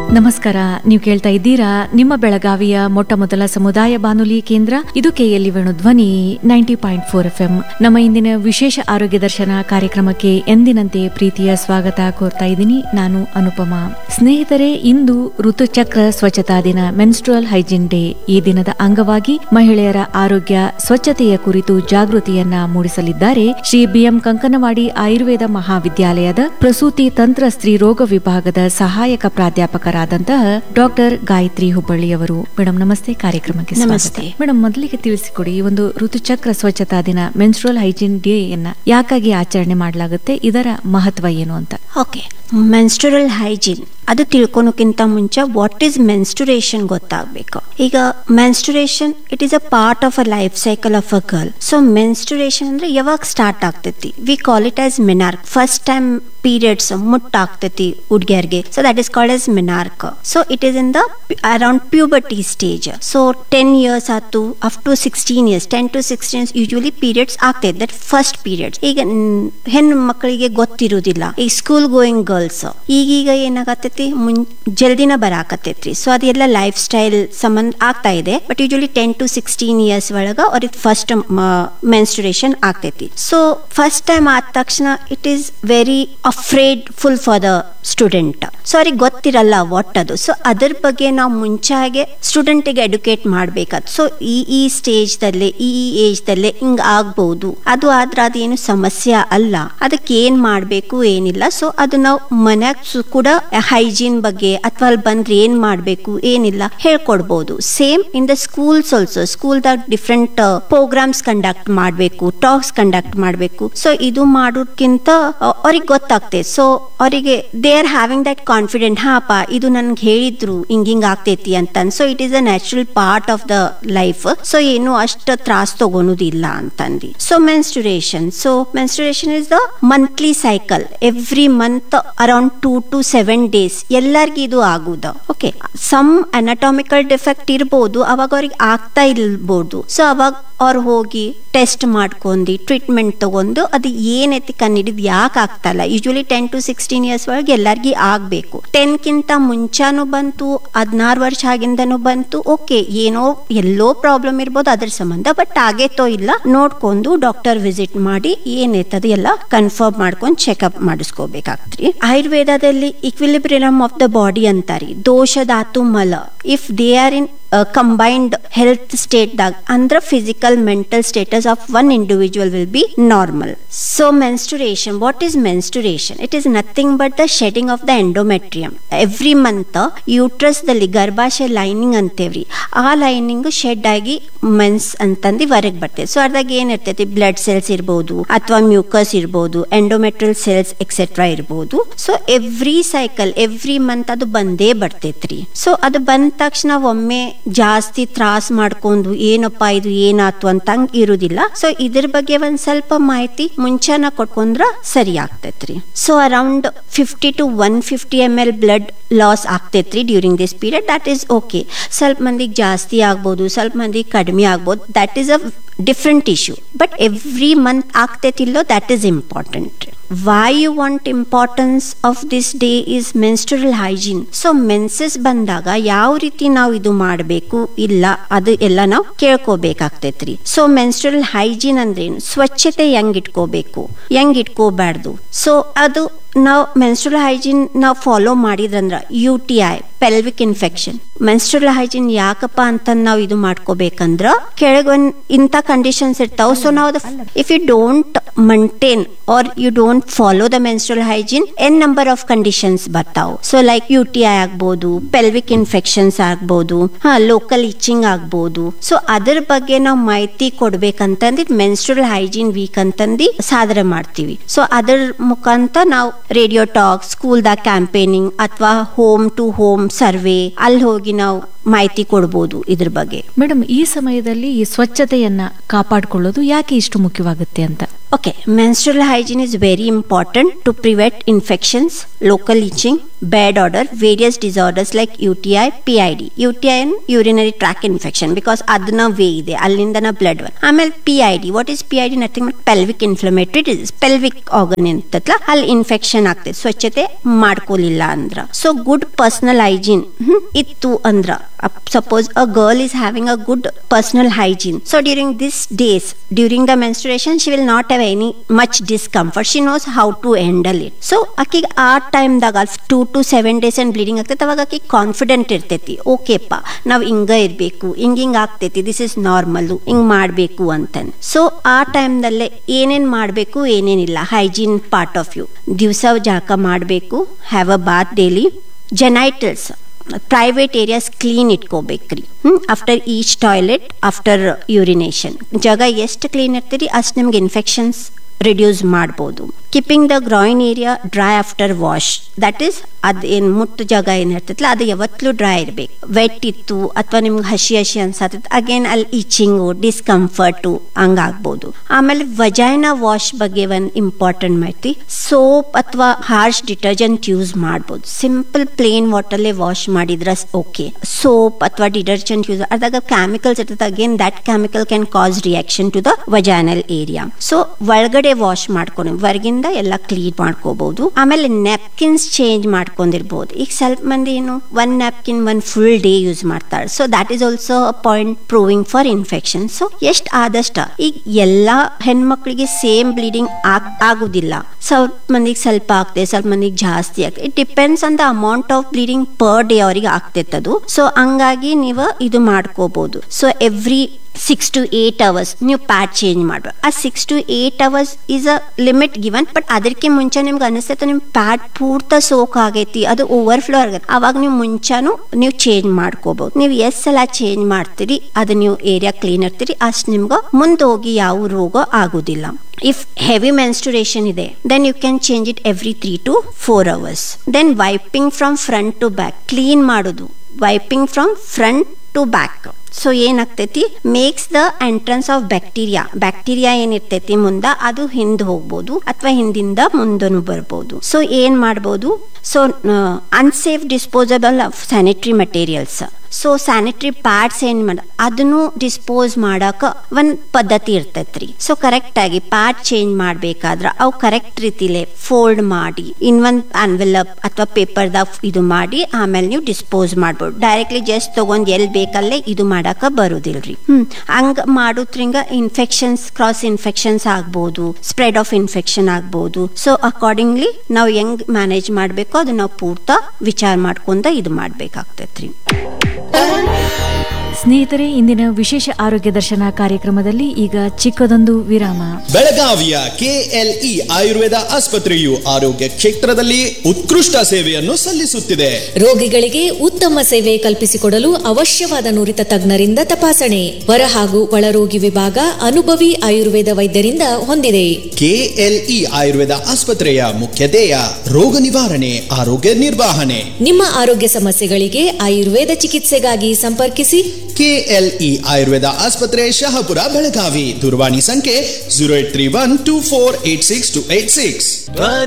ನಮಸ್ಕಾರ ನೀವು ಕೇಳ್ತಾ ಇದ್ದೀರಾ ನಿಮ್ಮ ಬೆಳಗಾವಿಯ ಮೊಟ್ಟ ಮೊದಲ ಸಮುದಾಯ ಬಾನುಲಿ ಕೇಂದ್ರ ಇದು KLE Venu Dhwani ninety point four F M ನಮ್ಮ ಇಂದಿನ ವಿಶೇಷ ಆರೋಗ್ಯ ದರ್ಶನ ಕಾರ್ಯಕ್ರಮಕ್ಕೆ ಎಂದಿನಂತೆ ಪ್ರೀತಿಯ ಸ್ವಾಗತ ಕೋರ್ತಾ ಇದ್ದೀನಿ ನಾನು ಅನುಪಮಾ ಸ್ನೇಹಿತರೆ ಇಂದು ಋತುಚಕ್ರ ಸ್ವಚ್ಛತಾ ದಿನ ಮೆನ್ಸ್ಟ್ರುಯಲ್ ಹೈಜಿನ್ ಡೇ ಈ ದಿನದ ಅಂಗವಾಗಿ ಮಹಿಳೆಯರ ಆರೋಗ್ಯ ಸ್ವಚ್ಛತೆಯ ಕುರಿತು ಜಾಗೃತಿಯನ್ನ ಮೂಡಿಸಲಿದ್ದಾರೆ ಶ್ರೀ ಬಿಎಂ ಕಂಕನವಾಡಿ ಆಯುರ್ವೇದ ಮಹಾವಿದ್ಯಾಲಯದ ಪ್ರಸೂತಿ ತಂತ್ರ ಸ್ತ್ರೀ ರೋಗ ವಿಭಾಗದ ಸಹಾಯಕ ಪ್ರಾಧ್ಯಾಪಕರಾದಂತಹ ಡಾಕ್ಟರ್ ಗಾಯತ್ರಿ ಹುಬ್ಬಳ್ಳಿಯವರು ಮೇಡಮ್ ನಮಸ್ತೆ ಕಾರ್ಯಕ್ರಮಕ್ಕೆ ಸ್ವಾಗತ. ನಮಸ್ತೆ. ಮೇಡಮ್ ಮೊದಲಿಗೆ ತಿಳಿಸಿಕೊಡಿ ಈ ಒಂದು ಋತುಚಕ್ರ ಸ್ವಚ್ಛತಾ ದಿನ ಮೆನ್ಸ್ಟ್ರುಯಲ್ ಹೈಜಿನ್ ಡೇ ಯನ್ನ ಯಾಕಾಗಿ ಆಚರಣೆ ಮಾಡಲಾಗುತ್ತೆ ಇದರ ಮಹತ್ವ ಏನು ಅಂತ ಓಕೆ ಮೆನ್ಸ್ಟುರಲ್ ಹೈಜೀನ್ ಅದು ತಿಳ್ಕೊಳಕ್ಕಿಂತ ಮುಂಚೆ ವಾಟ್ ಈಸ್ ಮೆನ್ಸ್ಟುರೇಷನ್ ಗೊತ್ತಾಗಬೇಕು ಈಗ menstruation it is a part of a life cycle of a girl so menstruation ಅಂದ್ರೆ ಯಾವಾಗ ಸ್ಟಾರ್ಟ್ ಆಗ್ತೈತಿ we call it as menarche first time periods ಮುಟ್ಟಾಗ್ತೈತಿ ಹುಡ್ಗಿಯರ್ಗೆ so that is called as menarche so it is in the around puberty stage so ten years ಆಯ್ತು up to sixteen years ten to sixteen usually periods ಆಗ್ತೈತೆ that first periods ಈಗ ನ್- ಹೆಣ್ಣು ಮಕ್ಕಳಿಗೆ ಗೊತ್ತಿರುವುದಿಲ್ಲ ಈ ಸ್ಕೂಲ್ ಗೋಯಿಂಗ್ ಗರ್ಲ್ಸ್ ಈಗೀಗ ಏನಾಗತ್ತೈತಿ ಮುನ್ ಜಲ್ದಿನ ಬರಾಕತ್ತೈತ್ರಿ ಸೊ ಅದೆಲ್ಲ ಲೈಫ್ ಸ್ಟೈಲ್ ಸಂಬಂಧ ಆಗ್ತಾ ಇದೆ but usually ten to sixteen years ಒಳಗ ಅವ್ರಿಗೆ ಫಸ್ಟ್ ಮೆನ್ಸ್ಟುರೇಷನ್ ಆಗ್ತೈತಿ ಸೊ ಫಸ್ಟ್ ಟೈಮ್ ಆದ ತಕ್ಷಣ it is very afraid full for the student so ಅವ್ರಿಗೆ ಗೊತ್ತಿರಲ್ಲ ವಾಟ್ ಅದು ಸೊ ಅದ್ರ ಬಗ್ಗೆ ನಾವು ಮುಂಚಾಗೆ ಸ್ಟೂಡೆಂಟಿಗೆ ಎಡ್ಯುಕೇಟ್ ಮಾಡ್ಬೇಕಾದ್ ಸೊ ಈ ಈ ಸ್ಟೇಜ್ ದಲ್ಲೇ ಈ ಈ ಏಜ್ ದಲ್ಲೇ ಹಿಂಗ್ ಆಗ್ಬಹುದು ಅದು ಆದ್ರೆ ಅದೇನು ಸಮಸ್ಯೆ ಅಲ್ಲ ಅದಕ್ಕೆ ಏನ್ ಮಾಡ್ಬೇಕು ಏನಿಲ್ಲ ಸೊ ಅದು ನಾವು ಮನ್ಯಾಗ ಸು- ಕೂಡ ಹೈಜೀನ್ ಬಗ್ಗೆ ಅಥವಾ ಅಲ್ಲಿ ಬಂದ್ರೆ ಏನ್ ಮಾಡ್ಬೇಕು ಏನಿಲ್ಲ ಹೇಳ್ಕೊಡ್ಬೋದು same in the schools also ಸ್ಕೂಲ್ದಾಗ ಡಿಫ್ರೆಂಟ್ ಪ್ರೋಗ್ರಾಮ್ಸ್ ಕಂಡಕ್ಟ್ ಮಾಡ್ಬೇಕು ಟಾಕ್ಸ್ ಕಂಡಕ್ಟ್ ಮಾಡ್ಬೇಕು ಸೊ ಇದು ಮಾಡೋದ್ಕಿಂತ ಅವ್ರಿಗೆ ಗೊತ್ತಾಗ್ತೈತೆ ಸೊ ಅವರಿಗೆ they are having that confident ಹಾಪ ಇದು ನನ್ಗೆ ಹೇಳಿದ್ರು ಹಿಂಗ್ ಹಿಂಗ್ ಆಗ್ತೈತಿ ಅಂತ so it is a natural part of the life so ಏನು ಅಷ್ಟು ತ್ರಾಸ್ ತಗೊಳೋದಿಲ್ಲ ಅಂತಂದು so menstruation so menstruation is the monthly cycle every month around two to seven days ಎಲ್ಲರಿಗೂ ಇದು ಆಗುದ ಓಕೆ ಸಮ್ ಅನಾಟಾಮಿಕಲ್ ಡಿಫೆಕ್ಟ್ ಇರ್ಬೋದು ಅವಾಗ ಅವ್ರಿಗೆ ಆಗ್ತಾ ಇಲ್ಬೋದು ಸೊ ಅವಾಗ ಅವ್ರು ಹೋಗಿ ಟೆಸ್ಟ್ ಮಾಡ್ಕೊಂಡು ಟ್ರೀಟ್ಮೆಂಟ್ ತಗೊಂಡು ಅದು ಏನೈತಿ ಕಂಡಿಡಿದ್ ಯಾಕೆ ಆಗ್ತಲ್ಲ usually ten to sixteen years ಒಳಗೆ ಎಲ್ಲರಿಗೂ ಆಗ್ಬೇಕು ಟೆನ್ ಕಿಂತ ಮುಂಚಾನು ಬಂತು ಹದಿನಾರು ವರ್ಷ ಆಗಿಂದನು ಬಂತು ಓಕೆ ಏನೋ ಎಲ್ಲೋ ಪ್ರಾಬ್ಲಮ್ ಇರ್ಬೋದು ಅದ್ರ ಸಂಬಂಧ ಬಟ್ ಆಗೇತೋ ಇಲ್ಲ ನೋಡ್ಕೊಂಡು ಡಾಕ್ಟರ್ ವಿಸಿಟ್ ಮಾಡಿ ಏನೈತದ ಎಲ್ಲ ಕನ್ಫರ್ಮ್ ಮಾಡ್ಕೊಂಡು ಚೆಕಪ್ ಮಾಡಿಸ್ಕೋಬೇಕಾಗ್ತ್ರಿ ಆಯುರ್ವೇದದಲ್ಲಿ ಇಕ್ವಿಲಿಬ್ರಿಯಮ್ ಆಫ್ ದ ಬಾಡಿ ಅಂತಾರಿ ದೋಷ ಧಾತು ಮಲ if they are in combined health ಸ್ಟೇಟ್ದಾಗ ಅಂದ್ರೆ physical mental status of one individual will be normal so menstruation what is menstruation it is nothing but the shedding of the endometrium every month uterus ದಲ್ಲಿ ಗರ್ಭಾಶಯ lining ಅಂತೇವ್ರಿ ಆ lining shed ಆಗಿ men's ಅಂತಂದು ಹೊರಗೆ ಬರ್ತೈತೆ so ಅದ್ರಾಗ ಏನಿರ್ತೈತಿ blood cells ಇರ್ಬೋದು ಅಥವಾ ಮ್ಯೂಕಸ್ ಇರ್ಬೋದು ಎಂಡೋಮೆಟ್ರಿಯಲ್ ಸೆಲ್ಸ್ ಎಕ್ಸೆಟ್ರಾ ಇರ್ಬೋದು so every cycle every month ಅದು ಬಂದೇ ಬರ್ತೈತ್ರಿ ಸೊ ಅದು ಬಂದ ತಕ್ಷಣ ಒಮ್ಮೆ ಜಾಸ್ತಿ ತ್ರಾಸ್ ಮಾಡ್ಕೊಂಡು ಏನಪ್ಪ ಇದು ಏನಾತು ಅಂತ ಹಂಗ್ ಇರುದಿಲ್ಲ ಸೊ ಇದ್ರ ಬಗ್ಗೆ ಒಂದ್ ಸ್ವಲ್ಪ ಮಾಹಿತಿ ಮುಂಚೆನ ಕೊಟ್ಕೊಂಡ್ರ ಸರಿ ಆಗ್ತೈತ್ರಿ so around fifty to one fifty M L blood loss ಆಗ್ತೈತ್ರಿ during this period that is okay ಸ್ವಲ್ಪ ಮಂದಿಗೆ ಜಾಸ್ತಿ ಆಗ್ಬೋದು ಸ್ವಲ್ಪ ಮಂದಿಗೆ ಕಡಿಮೆ ಆಗ್ಬೋದು that is a different issue but every month ಆಗ್ತೈತಿಲ್ಲೋ that is important why you want importance of this day is menstrual hygiene so menses ಬಂದಾಗ ಯಾವ ರೀತಿ ನಾವು ಇದು ಮಾಡಬೇಕು ಇಲ್ಲ ಅದು ಎಲ್ಲ ನಾವು ಕೇಳ್ಕೋಬೇಕಾಗ್ತೈತ್ರಿ ಸೊ ಮೆನ್ಸ್ಟುರಲ್ ಹೈಜೀನ್ ಅಂದ್ರೇನು ಸ್ವಚ್ಛತೆ ಹೆಂಗ್ ಇಟ್ಕೋಬೇಕು ಹೆಂಗ್ ಇಟ್ಕೋಬಾರ್ದು ಸೊ ಅದು ನಾವು ಮೆನ್ಸ್ಟ್ರಲ್ ಹೈಜೀನ್ ನಾವು ಫಾಲೋ ಮಾಡಿದ್ರಂದ್ರ U T I pelvic infection menstrual hygiene ಯಾಕಪ್ಪ ಅಂತ ನಾವು ಇದು ಮಾಡ್ಕೋಬೇಕಂದ್ರ ಕೆಳಗೊಂದ್ ಇಂಥ ಕಂಡೀಷನ್ಸ್ ಇರ್ತಾವ ಸೊ ನಾವು if you don't maintain or you don't follow the menstrual hygiene N number of conditions ಬರ್ತಾವ so like U T I ಆಗ್ಬೋದು ಪೆಲ್ವಿಕ್ ಇನ್ಫೆಕ್ಷನ್ಸ್ ಆಗ್ಬೋದು ಹಾ ಲೋಕಲ್ ಇಚಿಂಗ್ ಆಗ್ಬೋದು ಸೊ ಅದ್ರ ಬಗ್ಗೆ ನಾವು ಮಾಹಿತಿ ಕೊಡ್ಬೇಕಂತಂದು ಮೆನ್ಸ್ಟ್ರಲ್ ಹೈಜೀನ್ ವೀಕ್ ಅಂತಂದು ಸಾಧನೆ ಮಾಡ್ತೀವಿ ಸೊ ಅದ್ರ ಮುಖಾಂತರ ನಾವು ರೇಡಿಯೋ ಟಾಕ್ ಸ್ಕೂಲ್ದಾಗ ಕ್ಯಾಂಪೇನಿಂಗ್ ಅಥವಾ ಹೋಮ್ ಟು ಹೋಮ್ ಸರ್ವೆ ಅಲ್ಲಿ ಹೋಗಿ ನಾವು ಮಾಹಿತಿ ಕೊಡ್ಬೋದು ಇದ್ರ ಬಗ್ಗೆ ಮೇಡಮ್ ಈ ಸಮಯದಲ್ಲಿ ಈ ಸ್ವಚ್ಛತೆಯನ್ನ ಕಾಪಾಡಿಕೊಳ್ಳೋದು ಯಾಕೆ ಇಷ್ಟು ಮುಖ್ಯವಾಗುತ್ತೆ ಅಂತ Okay, menstrual hygiene is very important to prevent infections, local itching, bad odour various disorders like U T I P I D U T I urinary track infection because ಅದನ್ನ ವೇ ಇದೆ ಅಲ್ಲಿಂದನ blood ಆಮೇಲೆ P I D what is P I D nothing but pelvic inflammatory disease pelvic organ ಇರ್ತಲ್ಲ ಅಲ್ಲಿ infection ಆಗ್ತದೆ ಸ್ವಚ್ಛತೆ ಮಾಡ್ಕೊಲಿಲ್ಲ ಅಂದ್ರ so good personal hygiene ಇತ್ತು ಅಂದ್ರ suppose a girl is having a good personal hygiene so during this days during the menstruation she will not have any much discomfort she knows how to handle it so ಆಕಿಗೆ ಆ ಟೈಮ್ದಾಗ two to seven days and bleeding ಆಗ್ತೈತೆ ಅವಾಗ ಆಕಿ confident ಇರ್ತೈತಿ ಓಕೆಪ್ಪ ನಾವು ಹಿಂಗ ಇರ್ಬೇಕು ಹಿಂಗ ಹಿಂಗ ಆಗ್ತೈತಿ ದಿಸ್ ಇಸ್ ನಾರ್ಮಲ್ ಹಿಂಗ್ ಮಾಡ್ಬೇಕು ಅಂತನ್ ಸೊ ಆ ಟೈಮ್ದಲ್ಲೇ ಏನೇನ್ ಮಾಡ್ಬೇಕು ಏನೇನಿಲ್ಲ ಹೈಜೀನ್ ಪಾರ್ಟ್ ಆಫ್ ಯು ದಿವಸ ಜಳಕ ಮಾಡಬೇಕು have a bath daily genitals private areas clean ಇಟ್ಕೋಬೇಕ್ರಿ hmm after each toilet after urination ಜಾಗ ಎಷ್ಟು ಕ್ಲೀನ್ ಇರ್ತೀರಿ ಅಷ್ಟು ನಿಮ್ಗೆ ಇನ್ಫೆಕ್ಷನ್ಸ್ ರಿಡ್ಯೂಸ್ ಮಾಡ್ಬೋದು keeping the groin area dry after wash that is ಅದ್ ಏನ್ ಮುಟ್ಟು ಜಾಗ ಏನ್ ಇರ್ತೈತಲ್ಲ ಅದು ಯಾವತ್ತೂ ಡ್ರೈ ಇರ್ಬೇಕು ವೆಟ್ ಇತ್ತು ಅಥವಾ ನಿಮ್ಗೆ ಹಸಿ ಹಸಿ ಅನ್ಸತ್ತ ಅಗೇನ್ ಅಲ್ಲಿ ಇಚಿಂಗು ಡಿಸ್ಕಂಫರ್ಟು ಹಂಗಾಗ್ಬೋದು ಆಮೇಲೆ ವಜೈನ ವಾಶ್ ಬಗ್ಗೆ ಒಂದು ಇಂಪಾರ್ಟೆಂಟ್ ಮಾಹಿತಿ ಸೋಪ್ ಅಥವಾ ಹಾರ್ಶ್ ಡಿಟರ್ಜೆಂಟ್ ಯೂಸ್ ಮಾಡ್ಬೋದು ಸಿಂಪಲ್ ಪ್ಲೇನ್ ವಾಟರ್ಲೆ ವಾಶ್ ಮಾಡಿದ್ರೆ ಓಕೆ ಸೋಪ್ ಅಥವಾ ಡಿಟರ್ಜೆಂಟ್ ಯೂಸ್ ಅದಾಗ ಕೆಮಿಕಲ್ಸ್ ಇರ್ತದೆ again that chemical can cause reaction to the vaginal area so ಒಳಗಡೆ ವಾಶ್ ಮಾಡ್ಕೊಂಡು ಹೊರಗಿಂದ ಎಲ್ಲ ಕ್ಲೀನ್ ಮಾಡ್ಕೋಬಹುದು ಆಮೇಲೆ ನೆಪ್ಕಿನ್ಸ್ ಚೇಂಜ್ ಮಾಡ್ಕೊಂಡಿರ್ಬೋದು ಈಗ ಸ್ವಲ್ಪ ಮಂದಿ ಏನು one napkin one full day use ಮಾಡ್ತಾರೆ so that is also point proving for infection so ಎಷ್ಟ್ ಆದಷ್ಟ ಈಗ ಎಲ್ಲಾ ಹೆಣ್ಮಕ್ಳಿಗೆ ಸೇಮ್ ಬ್ಲೀಡಿಂಗ್ ಆಗುದಿಲ್ಲ ಸ್ವಲ್ಪ ಮಂದಿಗೆ ಸ್ವಲ್ಪ ಆಗ್ತದೆ ಸ್ವಲ್ಪ ಮಂದಿಗೆ ಜಾಸ್ತಿ ಆಗ್ತದೆ it depends on the amount of bleeding per day ಅವ್ರಿಗೆ ಆಗ್ತೈತದು ಸೊ ಹಂಗಾಗಿ ನೀವು ಇದು ಮಾಡ್ಕೋಬಹುದು so every six to eight hours ನೀವು ಪ್ಯಾಡ್ ಚೇಂಜ್ ಮಾಡ್ಬೇಕು ಆ six to eight hours is a limit given but ಅದಕ್ಕೆ ಮುಂಚೆ ನಿಮ್ಗೆ ಅನಿಸ್ತೈತೆ ನಿಮ್ ಪ್ಯಾಡ್ ಪೂರ್ತ ಸೋಕ್ ಆಗೈತಿ ಅದು ಓವರ್ಫ್ಲೋ ಆಗೈತಿ ಅವಾಗ ನೀವು ಮುಂಚಾನು ನೀವು ಚೇಂಜ್ ಮಾಡ್ಕೋಬಹುದು ನೀವು ಎಸ್ ಸಲ ಚೇಂಜ್ ಮಾಡ್ತೀರಿ ಅದು ನೀವು ಏರಿಯಾ ಕ್ಲೀನ್ ಇರ್ತೀರಿ ಅಷ್ಟು ನಿಮ್ಗೆ ಮುಂದೆ ಹೋಗಿ ಯಾವ ರೋಗ ಆಗುದಿಲ್ಲ ಇಫ್ ಹೆವಿ ಮೆನ್ಸ್ಟುರೇಷನ್ ಇದೆ then you can change it every three to four hours then wiping from front to back clean ಮಾಡೋದು wiping from front to back so ಏನಾಗ್ತೈತಿ makes the entrance of bacteria bacteria ಏನಿರ್ತೈತಿ ಮುಂದ ಅದು ಹಿಂದ್ ಹೋಗ್ಬೋದು ಅಥವಾ ಹಿಂದಿಂದ ಮುಂದನು ಬರ್ಬೋದು ಸೊ ಏನ್ ಮಾಡ್ಬೋದು so unsafe disposable of sanitary materials so sanitary pads ಏನ್ ಮಾಡ ಅದನ್ನು ಡಿಸ್ಪೋಸ್ ಮಾಡಕ ಒಂದ್ ಪದ್ಧತಿ ಇರ್ತೈತ್ರಿ ಸೊ ಕರೆಕ್ಟ್ ಆಗಿ ಪ್ಯಾಡ್ ಚೇಂಜ್ ಮಾಡ್ಬೇಕಾದ್ರ ಅವು ಕರೆಕ್ಟ್ ರೀತಿಲೆ ಫೋಲ್ಡ್ ಮಾಡಿ ಇನ್ ಒಂದ್ ಅನ್ವೆಲಪ್ ಅಥವಾ ಪೇಪರ್ದಾಗ ಇದು ಮಾಡಿ ಆಮೇಲೆ ನೀವು ಡಿಸ್ಪೋಸ್ ಮಾಡ್ಬೋದು ಡೈರೆಕ್ಟ್ಲಿ ಜಸ್ಟ್ ತಗೊಂಡ್ ಎಲ್ ಬೇಕಲ್ಲೇ ಇದು ಮಾಡಕ ಬರುದಿಲ್ರಿ ಹ್ಮ್ ಹಂಗ ಮಾಡೋದ್ರಿಂದ ಇನ್ಫೆಕ್ಷನ್ಸ್ ಕ್ರಾಸ್ ಇನ್ಫೆಕ್ಷನ್ಸ್ ಆಗ್ಬೋದು ಸ್ಪ್ರೆಡ್ ಆಫ್ ಇನ್ಫೆಕ್ಷನ್ ಆಗ್ಬೋದು ಸೊ ಅಕಾರ್ಡಿಂಗ್ಲಿ ನಾವು ಹೆಂಗ್ ಮ್ಯಾನೇಜ್ ಮಾಡ್ಬೇಕು ಅದು ನಾವು ಪೂರ್ತ ವಿಚಾರ ಮಾಡ್ಕೊಂಡ ಇದು ಮಾಡ್ಬೇಕಾಗ್ತೈತ್ರಿ ಸ್ನೇಹಿತರೆ ಇಂದಿನ ವಿಶೇಷ ಆರೋಗ್ಯ ದರ್ಶನ ಕಾರ್ಯಕ್ರಮದಲ್ಲಿ ಈಗ ಚಿಕ್ಕದೊಂದು ವಿರಾಮ ಬೆಳಗಾವಿಯ ಕೆಎಲ್ಇ ಆಯುರ್ವೇದ ಆಸ್ಪತ್ರೆಯು ಆರೋಗ್ಯ ಕ್ಷೇತ್ರದಲ್ಲಿ ಉತ್ಕೃಷ್ಟ ಸೇವೆಯನ್ನು ಸಲ್ಲಿಸುತ್ತಿದೆ ರೋಗಿಗಳಿಗೆ ಉತ್ತಮ ಸೇವೆ ಕಲ್ಪಿಸಿಕೊಡಲು ಅವಶ್ಯವಾದ ನುರಿತ ತಜ್ಞರಿಂದ ತಪಾಸಣೆ ಹೊರ ಹಾಗೂ ಒಳರೋಗಿ ವಿಭಾಗ ಅನುಭವಿ ಆಯುರ್ವೇದ ವೈದ್ಯರಿಂದ ಹೊಂದಿದೆ ಕೆಎಲ್ಇ ಆಯುರ್ವೇದ ಆಸ್ಪತ್ರೆಯ ಮುಖ್ಯ ಧ್ಯೇಯ ರೋಗ ನಿವಾರಣೆ ಆರೋಗ್ಯ ನಿರ್ವಹಣೆ ನಿಮ್ಮ ಆರೋಗ್ಯ ಸಮಸ್ಯೆಗಳಿಗೆ ಆಯುರ್ವೇದ ಚಿಕಿತ್ಸೆಗಾಗಿ ಸಂಪರ್ಕಿಸಿ ಕೆಎಲ್ಇ ಆಯುರ್ವೇದ ಆಸ್ಪತ್ರೆ ಶಹಾಪುರ ಬೆಳಗಾವಿ ದೂರವಾಣಿ ಸಂಖ್ಯೆ zero eight three one two four eight six to eight six